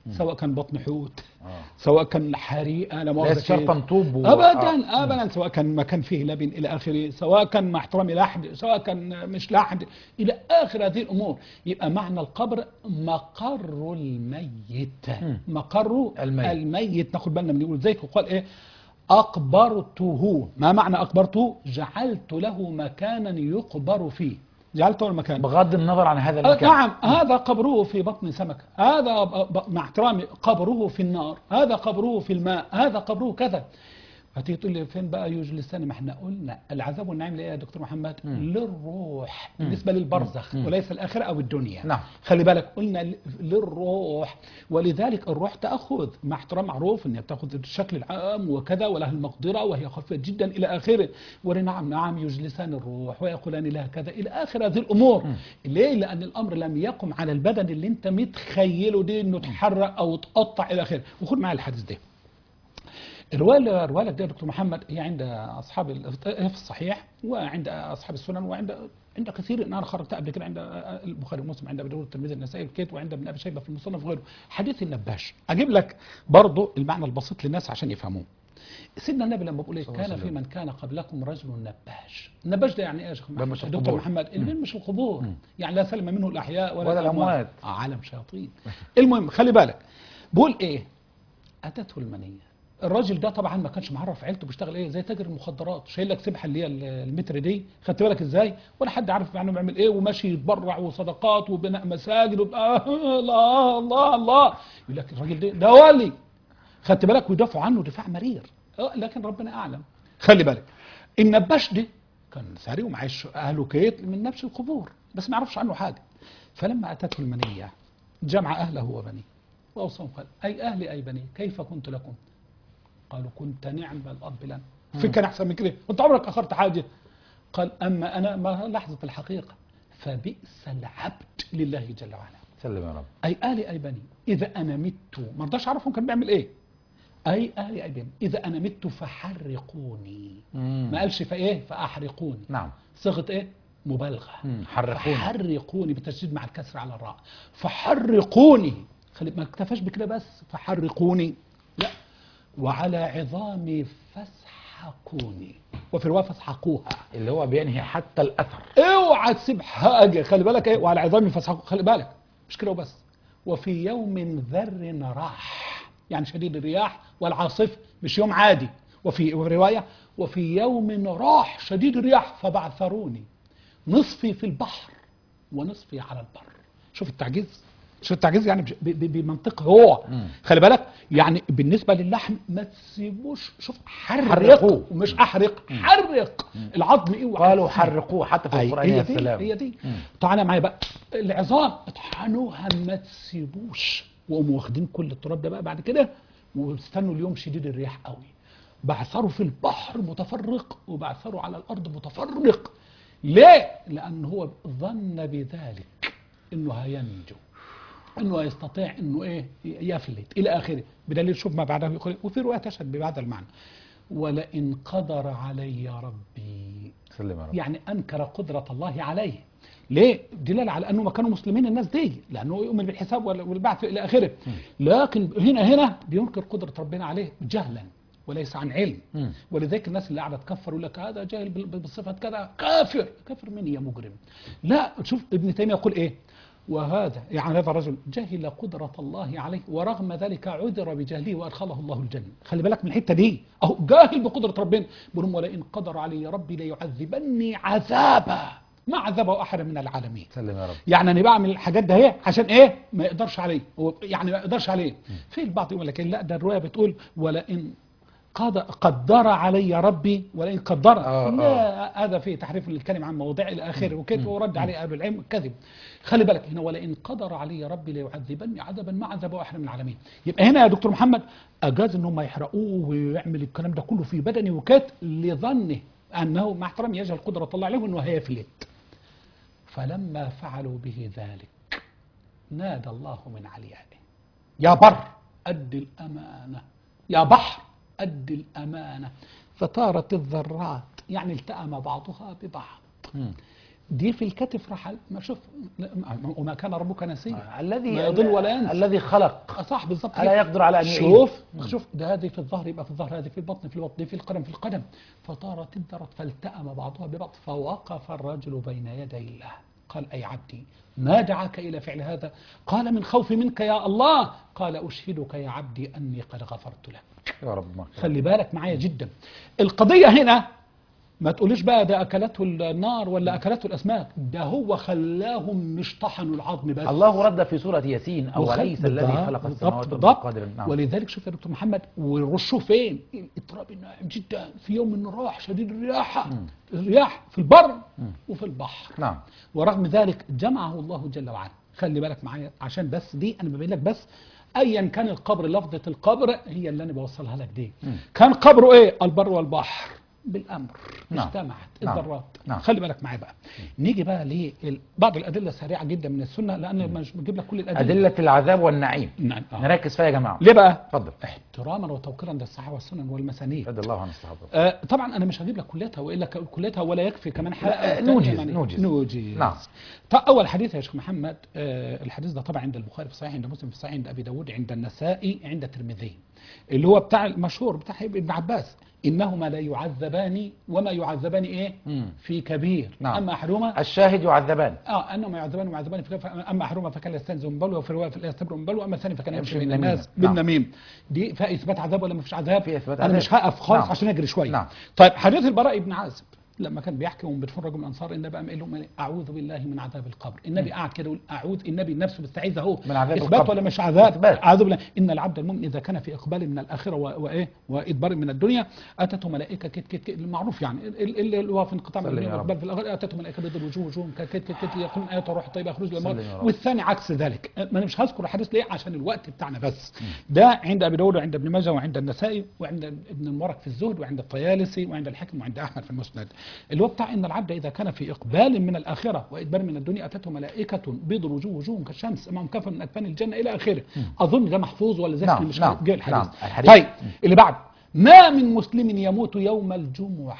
سواء كان بطن حوت آه. سواء كان حريقه لا مؤاخذة ليس شرطا كده. طوب و- ابدا آه. ابدا سواء كان مكان فيه لبن الى اخره سواء كان مع احترامي لحد سواء كان مش لحد الى اخر هذه الامور يبقى معنى القبر مقر الميت مم. مقر الميت. الميت ناخد بالنا من يقول زي قال ايه اقبرته ما معنى اقبرته جعلت له مكانا يقبر فيه جعلت له مكان بغض النظر عن هذا آه، المكان نعم هذا قبره في بطن سمكة هذا ب- ب- مع احترامي قبره في النار هذا قبره في الماء هذا قبره كذا هتيجي تقول لي فين بقى يجلسان ما احنا قلنا العذاب والنعيم ليه يا دكتور محمد للروح بالنسبة للبرزخ وليس الآخرة أو الدنيا نعم. خلي بالك قلنا ل- للروح ولذلك الروح تأخذ مع احترام معروف ان تأخذ الشكل العام وكذا ولها المقدرة وهي خفيفة جدا إلى آخره ونعم نعم يجلسان الروح ويقولان لها كذا إلى آخر هذه الأمور ليه لأن الأمر لم يقم على البدن اللي أنت متخيله دي إنه تحرق أو تقطع إلى آخره وخد معايا الحديث ده الرواية الرواية دي يا دكتور محمد هي عند أصحاب ال- هي في الصحيح وعند أصحاب السنن وعند عند كثير ان انا خرجتها قبل كده عند البخاري ومسلم عند ابي داود الترمذي النسائي الكيت وعند ابن ابي شيبه في المصنف وغيره حديث النباش اجيب لك برضه المعنى البسيط للناس عشان يفهموه سيدنا النبي لما بيقول ايه صلى الله عليه كان في وسلم. من كان قبلكم رجل نباش النباش ده يعني ايه يا شيخ محمد؟ مش دكتور القبور. محمد اللي مش القبور يعني لا سلم منه الاحياء ولا, ولا الأموات. آه عالم شياطين المهم خلي بالك بقول ايه اتته المنيه الراجل ده طبعا ما كانش معرف عيلته بيشتغل ايه زي تاجر المخدرات شايل لك سبحه اللي هي المتر دي خدت بالك ازاي ولا حد عارف عنه بيعمل ايه وماشي يتبرع وصدقات وبناء مساجد وب... آه الله الله الله يقول لك الراجل ده ده ولي خدت بالك ويدافعوا عنه دفاع مرير آه، لكن ربنا اعلم خلي بالك النباش ده كان ثري ومعيش اهله كيت من نفس القبور بس ما يعرفش عنه حاجه فلما اتته المنيه جمع اهله وبنيه واوصاهم قال اي اهلي اي بني كيف كنت لكم قالوا كنت نعم الاب لنا في كان احسن من كده انت عمرك اخرت حاجه قال اما انا ما لحظه الحقيقه فبئس العبد لله جل وعلا سلم يا رب اي اهلي اي بني اذا انا مت ما رضاش اعرفهم كان بيعمل ايه اي اهلي اي بني اذا انا مت فحرقوني مم. ما قالش فايه فاحرقوني نعم صيغه ايه مبالغه مم. حرقوني. فحرقوني بالتشديد مع الكسر على الراء فحرقوني خلي ما اكتفاش بكده بس فحرقوني لا وعلى عظامي فاسحقوني وفي روايه فاسحقوها اللي هو بينهي حتى الأثر اوعى تسيب حاجه خلي بالك ايه وعلى عظامي فاسحقوا خلي بالك مش كده وبس وفي يوم ذر راح يعني شديد الرياح والعاصف مش يوم عادي وفي وفي روايه وفي يوم راح شديد الرياح فبعثروني نصفي في البحر ونصفي على البر شوف التعجيز شوف التعجيز يعني بج- ب- ب- بمنطقه هو مم. خلي بالك يعني بالنسبه للحم ما تسيبوش شوف حرق حرقوه. ومش احرق حرق العظم ايه قالوا حرقوه حتى في أي القرآن هي يا دي سلام هي دي مم. تعالى معايا بقى العظام اطحنوها ما تسيبوش وقوموا واخدين كل التراب ده بقى بعد كده واستنوا اليوم شديد الرياح قوي بعثروا في البحر متفرق وبعثروا على الارض متفرق ليه لان هو ظن بذلك انه هينجو انه يستطيع انه ايه يفلت الى اخره بدليل شوف ما بعده يقول وفي روايه تشهد بهذا المعنى ولئن قدر علي ربي سلم يا رب يعني انكر قدره الله عليه ليه دلاله على انه ما كانوا مسلمين الناس دي لانه يؤمن بالحساب وال- والبعث الى اخره لكن هنا هنا بينكر قدره ربنا عليه جهلا وليس عن علم مم. ولذلك الناس اللي قاعده تكفر يقول لك هذا جاهل بال- بالصفه كذا كافر كافر من يا مجرم لا شوف ابن تيميه يقول ايه وهذا يعني هذا الرجل جهل قدرة الله عليه ورغم ذلك عذر بجهله وأدخله الله الجنة خلي بالك من الحتة دي أهو جاهل بقدرة ربنا بيقول لهم ولئن قدر علي ربي ليعذبني عذابا ما عذبه أحد من العالمين سلم يا رب يعني انا بعمل الحاجات ده اهي عشان ايه ما يقدرش عليه هو يعني ما يقدرش عليه في البعض يقول لك لا ده الروايه بتقول ولئن قد قدر علي ربي ولئن قدر آه، لا هذا فيه تحريف للكلمه عن مواضع الى اخره وكده ورد عليه اهل العلم كذب خلي بالك هنا ولئن قدر علي ربي ليعذبني عذابا ما عذبه احد من العالمين يبقى هنا يا دكتور محمد اجاز ان هم يحرقوه ويعمل الكلام ده كله في بدني وكات لظنه انه مع احترام يجهل قدره الله عليه وانه هيفلت فلما فعلوا به ذلك نادى الله من عليائه يا بر أد الأمانة يا بحر أد الأمانة فطارت الذرات يعني التأم بعضها ببعض مم. دي في الكتف رحل ما شوف وما كان ربك نسيا الذي ما يضل ولا ينسى. الذي خلق آه صح بالظبط ألا كده. يقدر على أن يعيد شوف شوف ده هذه في الظهر يبقى في الظهر هذه في البطن في البطن في القدم في القدم فطارت انثرت فالتأم بعضها ببعض فوقف الرجل بين يدي الله قال أي عبدي ما دعاك إلى فعل هذا قال من خوف منك يا الله قال أشهدك يا عبدي أني قد غفرت لك يا رب ما خلي بالك معايا جدا القضية هنا ما تقوليش بقى ده أكلته النار ولا أكلته الأسماك ده هو خلاهم مش طحنوا العظم بس الله رد في سورة ياسين وخل- أوليس الذي بالضبط- خلق بالضبط السماوات والأرض بالضبط قادرا نعم ولذلك شوف يا دكتور محمد ورشوه فين الاضطراب الناعم جدا في يوم من راح شديد الرياحة الرياح في البر وفي البحر نعم ورغم ذلك جمعه الله جل وعلا خلي بالك معايا عشان بس دي انا ببين لك بس ايا كان القبر لفظه القبر هي اللي انا بوصلها لك دي كان قبره ايه البر والبحر بالامر نعم. اجتمعت نعم. الذرات نعم. خلي بالك معايا بقى نيجي بقى لبعض الادله السريعه جدا من السنه لان مش بجيب لك كل الادله أدلة العذاب والنعيم نعم آه. نركز فيها يا جماعة ليه بقى اتفضل احتراما وتوقيرا للصحابه والسنن والمسانيد رضي الله عن الصحابة آه، طبعا انا مش هجيب لك كليتها والا ك- كليتها ولا يكفي كمان حلقه لا، ثانية نوجز- يعني. نوجز. نوجز نعم. طيب اول حديث يا شيخ محمد آه، الحديث ده طبعا عند البخاري في صحيح عند مسلم في صحيح عند ابي داود عند النسائي عند الترمذي اللي هو بتاع المشهور بتاع ابن عباس انهما لا يعذبان وما يعذبان ايه مم. في كبير نعم. اما احدهما الشاهد يعذبان اه انهما يعذبان ويعذبان في كبير اما احدهما فكان يستنزف من بلوى وفي روايه لا يستبرئ من بلوى اما الثاني فكان يمشي يمشي بين بالنميمة. الناس نعم. بالنميم دي فيها اثبات عذاب ولا ما فيش عذاب في إثبات انا عذاب. مش هقف خالص نعم. عشان اجري شويه نعم. طيب حديث البراء بن عازب لما كان بيحكي وهم بيدفن رجل من الانصار النبي قام قال لهم اعوذ بالله من عذاب القبر النبي قعد كده يقول اعوذ النبي نفسه بيستعيذ اهو من عذاب اثبات القبر. ولا مش عذاب إثبات. اعوذ بالله ان العبد المؤمن اذا كان في اقبال من الاخره و- وايه وادبار من الدنيا اتته ملائكه كت كت كت المعروف يعني ال- ال- اللي هو في انقطاع من سلم الدنيا يا رب. واقبال في الاخره اتته ملائكه بيض الوجوه وجوههم كت كت كت يقولون ايه روح طيبه اخرج سلم يا للموت رب. والثاني عكس ذلك ما انا مش هذكر الحديث ليه عشان الوقت بتاعنا بس ده عند ابي داود وعند ابن ماجه وعند النسائي وعند ابن المبارك في الزهد وعند الطيالسي وعند الحكم وعند احمد في المسند اللي هو بتاع ان العبد اذا كان في اقبال من الاخره وادبار من الدنيا اتته ملائكه بيض الوجوه وجوههم كالشمس امام كفن من اكفان الجنه الى اخره اظن ده محفوظ ولا زي نعم، مش نعم، جاي الحديث نعم، الحديث. طيب اللي بعد ما من مسلم يموت يوم الجمعه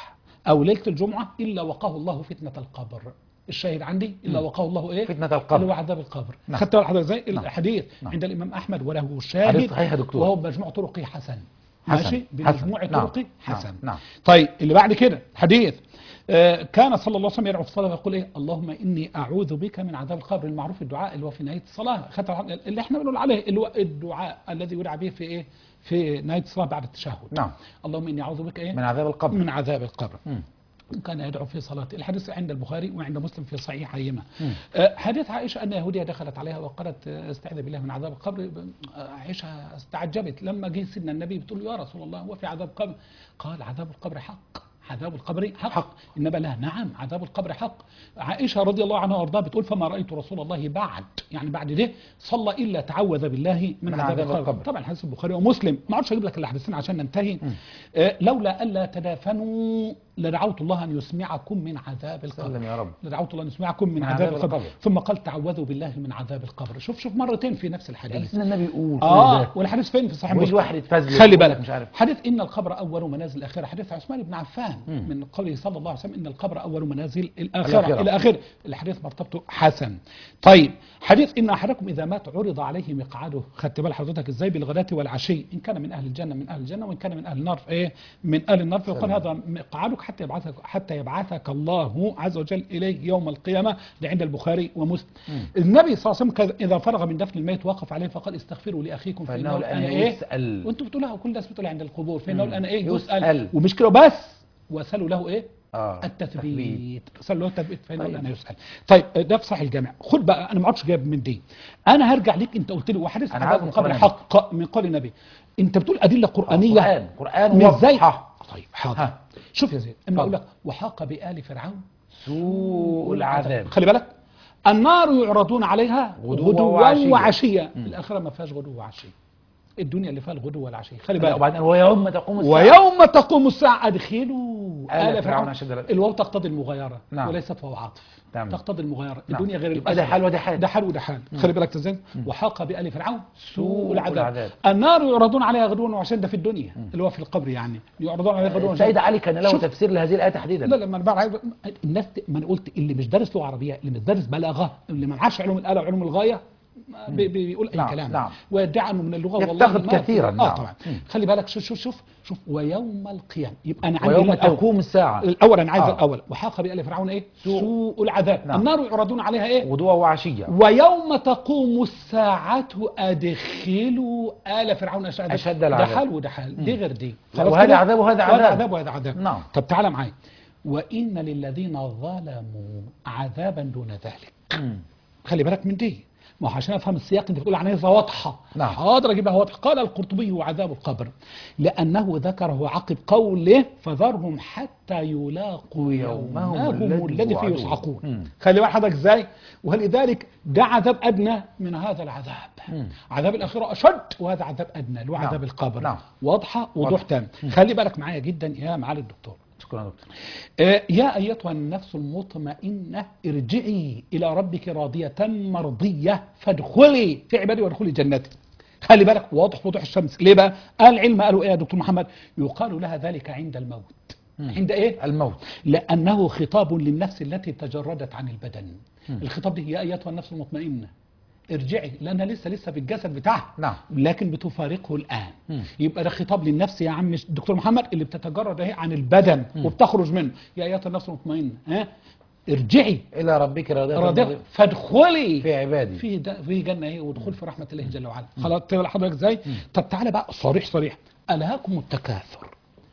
او ليله الجمعه الا وقاه الله فتنه القبر الشاهد عندي الا وقاه الله ايه فتنة القبر. اللي هو عذاب القبر نعم. خدت بالك حضرتك ازاي نعم. الحديث نعم. عند الامام احمد وله حديث شاهد صحيح يا دكتور. وهو بمجموع طرقه حسن حسن. ماشي بمجموع حسن. نعم. طرقه حسن نعم. نعم. طيب اللي بعد كده حديث آه، كان صلى الله عليه وسلم يدعو في الصلاه ويقول ايه اللهم اني اعوذ بك من عذاب القبر المعروف الدعاء اللي هو في نهايه الصلاه خدت بالك؟ اللي احنا بنقول عليه اللي هو الدعاء الذي يدعى به في ايه في نهايه الصلاه بعد التشهد نعم. اللهم اني اعوذ بك ايه من عذاب القبر من عذاب القبر مم. كان يدعو في صلاته الحديث عند البخاري وعند مسلم في صحيحيهما آه، حديث عائشة أن يهودية دخلت عليها وقالت آه، استعذ بالله من عذاب القبر آه، عائشة استعجبت لما جه سيدنا النبي بتقول له يا رسول الله هو في عذاب قبر قال عذاب القبر حق عذاب القبر حق, حق. إنما لا نعم عذاب القبر حق عائشة رضي الله عنها وارضاها بتقول فما رأيت رسول الله بعد يعني بعد ده صلى إلا تعوذ بالله من, من عذاب, عذاب القبر. القبر. طبعا حديث البخاري ومسلم ما اعرفش اجيب لك الحديثين عشان ننتهي آه، لولا الا تدافنوا لدعوت الله ان يسمعكم من عذاب القبر سلم يا رب لدعوت الله ان يسمعكم من, من عذاب, عذاب القبر. القبر. ثم قال تعوذوا بالله من عذاب القبر شوف شوف مرتين في نفس الحديث سيدنا النبي يقول كل اه ده. والحديث فين في صحيح ويجي مسلم واحد يتفزلك خلي يقول لك بالك مش عارف. حديث ان القبر اول منازل الاخره حديث عثمان بن عفان مم. من قوله صلى الله عليه وسلم ان القبر اول منازل الاخره الآخرة. الى اخره الحديث مرتبطه حسن طيب حديث ان احدكم اذا مات عرض عليه مقعده خدت بال حضرتك ازاي بالغداة والعشي ان كان من اهل الجنه من اهل الجنه وان كان من اهل النار ايه من اهل النار فيقال سلام. هذا مقعدك حتى يبعثك حتى يبعثك الله عز وجل اليه يوم القيامه ده عند البخاري ومسلم النبي صلى الله عليه وسلم كذا- اذا فرغ من دفن الميت وقف عليه فقال استغفروا لاخيكم فإنه فانه الآن الان ايه يسأل. وانتم بتقولها وكل الناس بتقولها عند القبور فانه مم. الان ايه يسأل. يسال ومش كده بس واسالوا له ايه آه. التثبيت اسالوا له التثبيت فانه طيب. الان يسال طيب ده في صحيح الجامع خد بقى انا ما عدتش جايب من دي انا هرجع ليك انت قلت لي وحديث أنا عذاب عاوز من القبر قول حق من قول النبي انت بتقول ادله قرانيه قرآن قرآن مش زي وضحى. طيب حاضر ها. شوف يا زيد اما اقول اتفضل. لك وحاق بآل فرعون سوء العذاب خلي بالك النار يعرضون عليها غدوا غدوا وعشيا. وعشيا الآخرة ما فيهاش غدو وعشيا الدنيا اللي فيها الغدو والعشي خلي لا بالك وبعدين ويوم تقوم الساعة ويوم تقوم الساعة أدخلوا آل فرعون أشد العذاب. الواو تقتضي المغايرة نعم. وليست واو عاطف تمام. تقتضي المغايرة نعم. الدنيا غير يبقى ده الآخرة. حال وده حال. ده حال وده حال خلي بالك ازاي وحاق بآل فرعون سوء العذاب. العذاب. النار يعرضون عليها غدوا وعشان ده في الدنيا اللي هو في القبر يعني يعرضون عليها غدوا وعشان سيد علي كان له شوف. تفسير لهذه الآية تحديدا لا لا ما انا بقى عايز الناس ت- ما انا قلت اللي مش دارس لغه عربيه اللي مش دارس بلاغه اللي ما معاش علوم الاله وعلوم الغايه بي- بي- بيقول اي نعم، كلام نعم. ويدعي انه من اللغه والله يفتقد ما- كثيراً، اه نعم. طبعا مم. خلي بالك شوف شوف شوف شوف ويوم القيامه يبقى انا عندي ويوم هنا الأول. تقوم الساعة الاول انا عايز آه. الاول وحاق بآل فرعون ايه سوء. سوء العذاب نعم. النار يعرضون عليها ايه غدوة وعشية ويوم تقوم الساعة أدخلوا آل فرعون أشد أشد ده العذاب. حال وده حال دي غير دي لا، وهذا كده؟ عذاب وهذا وهذا عذاب. عذاب وهذا عذاب نعم. طب تعالى معايا وإن للذين ظلموا عذابا دون ذلك مم. خلي بالك من دي ما هو عشان افهم السياق انت بتقول عنها واضحه نعم. حاضر اجيبها واضحه قال القرطبي هو عذاب القبر لانه ذكره عقب قوله فذرهم حتى يلاقوا يومهم يومهم الذي الذي فيه يوعدون. يصعقون مم. خلي بالك حضرتك ازاي ولذلك ده عذاب ادنى من هذا العذاب مم. عذاب الاخره اشد وهذا عذاب ادنى اللي هو نعم. عذاب القبر نعم. واضحه وضوح واضح. تام خلي بالك معايا جدا يا معالي الدكتور شكرا يا دكتور آه، يا أيتها النفس المطمئنة ارجعي إلى ربك راضية مرضية فادخلي في عبادي وادخلي جنتي خلي بالك واضح وضوح الشمس ليه بقى قال العلم قالوا ايه يا دكتور محمد يقال لها ذلك عند الموت عند ايه الموت لأنه خطاب للنفس التي تجردت عن البدن الخطاب ده يا أيتها النفس المطمئنة ارجعي لأنها لسه لسه في الجسد بتاعها نعم. لكن بتفارقه الآن مم. يبقى ده خطاب للنفس يا عم الدكتور محمد اللي بتتجرد اهي عن البدن وبتخرج منه يا أيتها النفس المطمئنة ها ارجعي إلى ربك راضية راضية مرضية. فادخلي في عبادي في د- في جنه ايه ودخول في رحمه الله جل وعلا خلاص تقول حضرتك ازاي طب تعالى بقى صريح صريح الهاكم التكاثر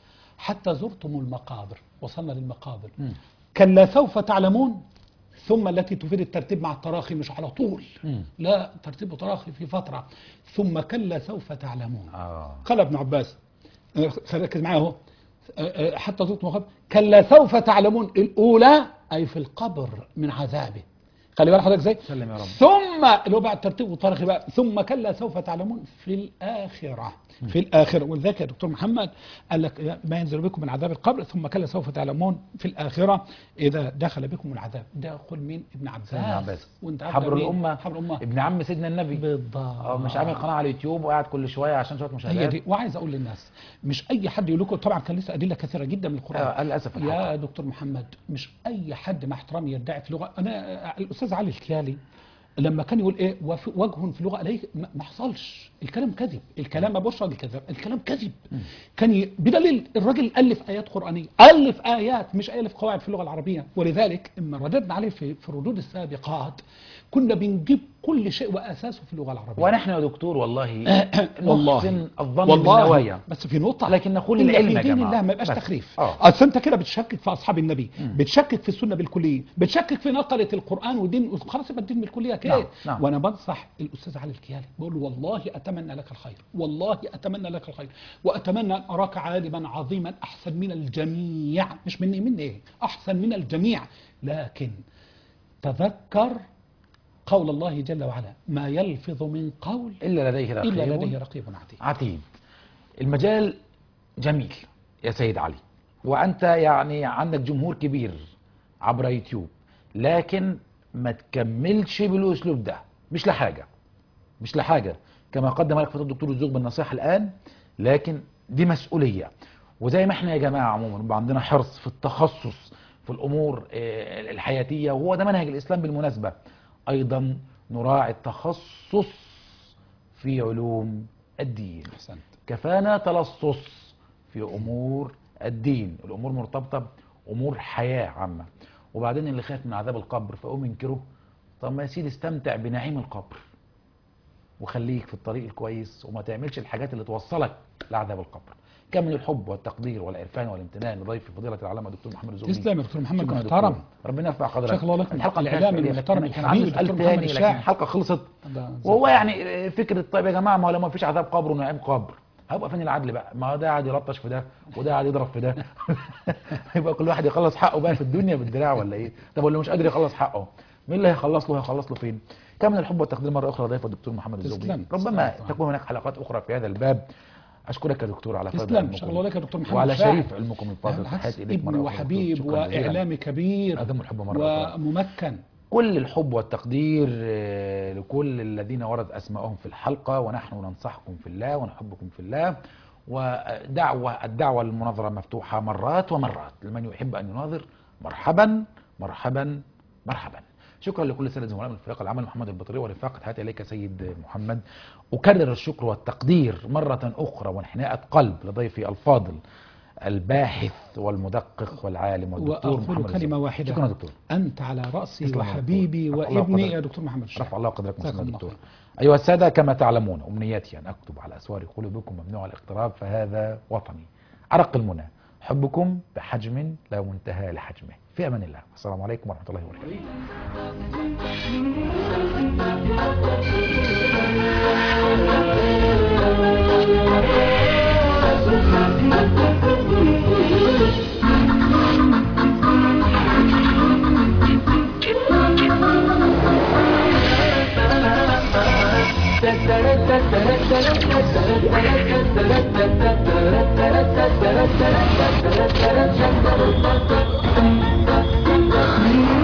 حتى زرتم المقابر وصلنا للمقابر مم. كلا سوف تعلمون ثم التي تفيد الترتيب مع التراخي مش على طول مم. لا ترتيب وتراخي في فتره ثم كلا سوف تعلمون آه. قال ابن عباس آه، خلي ركز معايا اهو آه، آه، حتى زرتم المقابر كلا سوف تعلمون الاولى اي في القبر من عذابه خلي بالك حضرتك ازاي سلم يا رب. ثم اللي هو بعد ترتيب وطرخ بقى ثم كلا سوف تعلمون في الآخرة في الآخرة ولذلك يا دكتور محمد قال لك ما ينزل بكم من عذاب القبر ثم كلا سوف تعلمون في الآخرة إذا دخل بكم العذاب دخل مين ابن عباس سيدنا عباس وانت عارف حبر مين؟ الأمة حبر الأمة ابن عم سيدنا النبي بالضبط اه مش عامل قناة على اليوتيوب وقاعد كل شوية عشان شوية هي مشاهدات دي وعايز اقول للناس مش اي حد يقول لكم طبعا كان لسه ادله كثيره جدا من القران آه، للأسف الحق. يا دكتور محمد مش اي حد مع احترامي يدعي في لغه انا آه، الاستاذ علي الكيالي لما كان يقول ايه وفي وجه في لغه عليه ما ما حصلش الكلام كذب الكلام ما بشرى الكذاب الكلام كذب كان ي... بدليل الراجل الف ايات قرانيه الف ايات مش الف قواعد في اللغه العربيه ولذلك اما رددنا عليه في في الردود السابقات كنا بنجيب كل شيء واساسه في اللغه العربيه ونحن يا دكتور والله والله نحسن الظن والله بالنوايا بس في نقطة لكن نقول إن العلم في يا دين جماعة. الله ما يبقاش بس. تخريف آه. اصل انت كده بتشكك في اصحاب النبي بتشكك في السنه بالكليه بتشكك في نقله القران والدين خلاص يبقى الدين بالكليه كده نعم، نعم. وانا بنصح الاستاذ علي الكيالي بقول له والله اتمنى لك الخير والله اتمنى لك الخير واتمنى ان اراك عالما عظيما احسن من الجميع مش مني مني ايه احسن من الجميع لكن تذكر قول الله جل وعلا ما يلفظ من قول إلا لديه رقيب الا لديه رقيب عتيد عتيد المجال جميل يا سيد علي وأنت يعني عندك جمهور كبير عبر يوتيوب لكن ما تكملش بالأسلوب ده مش لحاجة مش لحاجة كما قدم لك فترة الدكتور الزوج بالنصيحة الآن لكن دي مسؤولية وزي ما احنا يا جماعة عموما بيبقى عندنا حرص في التخصص في الأمور آه، الحياتية وهو ده منهج الإسلام بالمناسبة أيضا نراعي التخصص في علوم الدين احسنت كفانا تلصص في امور الدين الامور مرتبطه بامور حياه عامه وبعدين اللي خايف من عذاب القبر فقوم ينكره طب ما يا سيدي استمتع بنعيم القبر وخليك في الطريق الكويس وما تعملش الحاجات اللي توصلك لعذاب القبر كم من الحب والتقدير والعرفان والامتنان لضيف فضيله العلامه دكتور محمد الزهري تسلم يا دكتور محمد شكراً يا محترم دكتور. ربنا يرفع قدرك شيخ الله لكم الحلقه ما فيهاش الإعلامي فايدة. المحترم كان عندي الحبيب سؤال دكتور محمد تاني لكن الشاعر. الحلقه خلصت ده- وهو يعني فكرة طيب يا جماعة ما هو لو ما فيش عذاب قبر ونعيم قبر هيبقى فين العدل بقى ما هو ده قاعد يلطش في ده وده قاعد يضرب في ده يبقى كل واحد يخلص حقه بقى في الدنيا بالدراع ولا ايه طب واللي مش قادر يخلص حقه مين اللي هيخلص له هيخلص له فين كان من الحب والتقدير مره اخرى ضيف الدكتور محمد الزوبي تسلم. ربما تسلم. تكون هناك حلقات اخرى في هذا الباب اشكرك يا دكتور على فضل تسلم علمكم. شاء الله لك يا دكتور محمد وعلى شاعر. شريف علمكم الفاضل بالعكس تحياتي اليك ابن مره أخرى. وحبيب شكراً جزيلاً. واعلامي كبير أقدم الحب مرة أخرى. وممكن كل الحب والتقدير آه، لكل الذين ورد أسمائهم في الحلقة ونحن ننصحكم في الله ونحبكم في الله ودعوة الدعوة للمناظرة مفتوحة مرات ومرات لمن يحب أن يناظر مرحبا مرحبا مرحبا شكرا لكل السادة زملاء من فريق العمل محمد البطري ورفاقة هاتي إليك سيد محمد أكرر الشكر والتقدير مرة أخرى وانحناءة قلب لضيفي الفاضل الباحث والمدقق والعالم والدكتور وأقول محمد كلمة الزوبي. واحدة شكرا يا دكتور أنت على رأسي تسلم يا وحبيبي دكتور. رفع الله وابني قدرك. يا دكتور محمد الشاعر رفع الله قدركم جزاكم سيدنا الله الدكتور خير. أيها السادة كما تعلمون أمنيتي أن أكتب على أسوار قلوبكم ممنوع الاقتراب فهذا وطني أرق المنى حبكم بحجم لا منتهى لحجمه في أمان الله السلام عليكم ورحمة الله وبركاته Thank you.